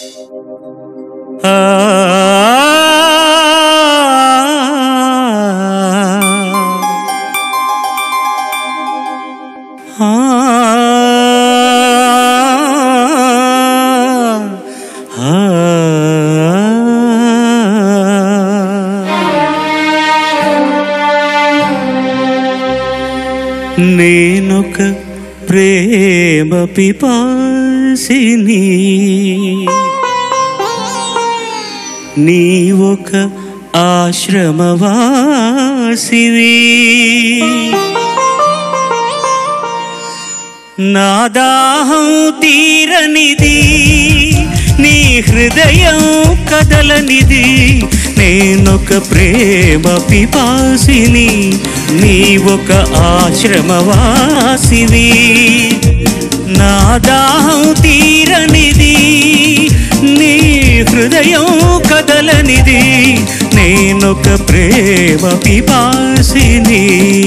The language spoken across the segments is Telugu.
నేనొక ప్రేమ పిపాసిని నీ ఒక ఆశ్రమవాసివి నా దాహం తీరనిది నీ హృదయం కదలనిది నేనొక ప్రేమ పిపాసిని నీ ఒక ఆశ్రమవాసివి నా దాహం తీరనిది నీ హృదయం కదలనిది నేనొక ప్రేమ పిపాసిని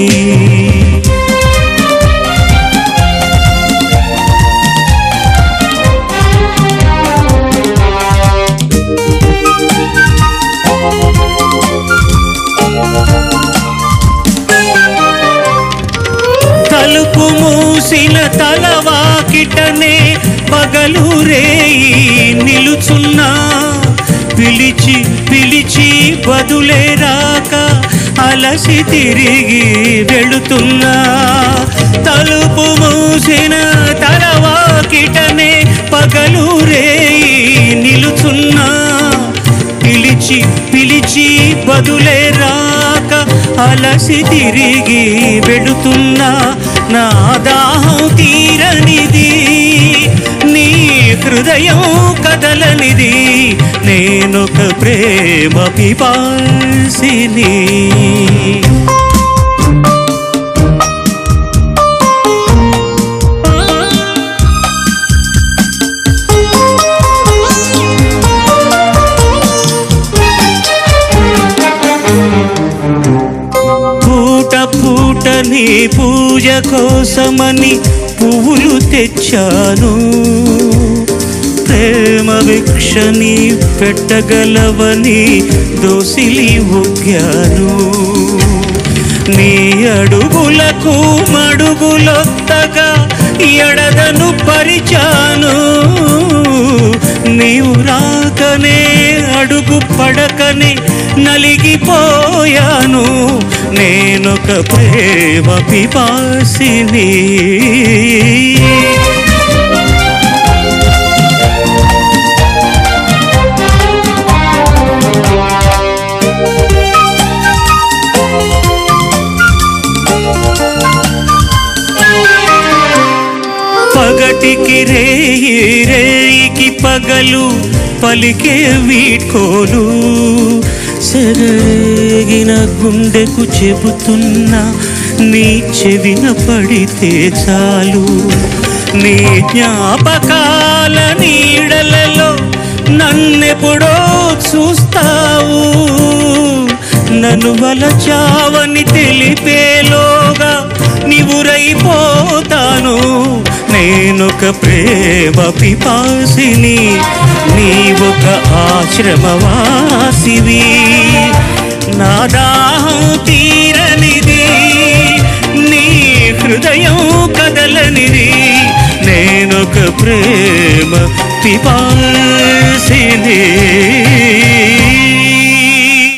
తలుపు మూసిన తలవాకిటనే పగలు రేయి నిలుచున్నా పిలిచి పిలిచి బదులే రాక అలసి తిరిగి వెళుతున్నా తలుపు మూసిన తలవాకిటనే పగలు రేయి నిలుచున్నా పిలిచి పిలిచి బదులే రాక అలసి తిరిగి వెళుతున్నా నా దాహం తీరనిది నీ హృదయం కదలనిది నేనొక ప్రేమ పిపాసిని పూట పూట నీ పూజ కోసమని పువ్వులు తెచ్చాను ప్రేమ భిక్షని పెట్టగలవని దోసిలి ఒగ్గాను నీ అడుగులకు మడుగులొత్తగా ఎడదను పరిచాను నీవు రాకనే అడుగు పడకనే నలిగిపోయాను నేనొక ప్రేమ పిపాసిని పగటికి రేయి రేయికి పగలు పలికే వీడ్కోలు సెరగిన గుండెకు చెబుతున్నా నీ చెవిన పడితే చాలు నీ జ్ఞాపకాల నీడలలో నన్నెప్పుడో చూస్తావు నన్ను వలచావని తెలిపేలోగా నివురైపోతాను నేనొక ప్రేమ పిపాసిని నీ ఒక ఆశ్రమవాసివి నా దాహం తీరనిది నీ హృదయం కదలనిది నేనొక ప్రేమ పిపాసిని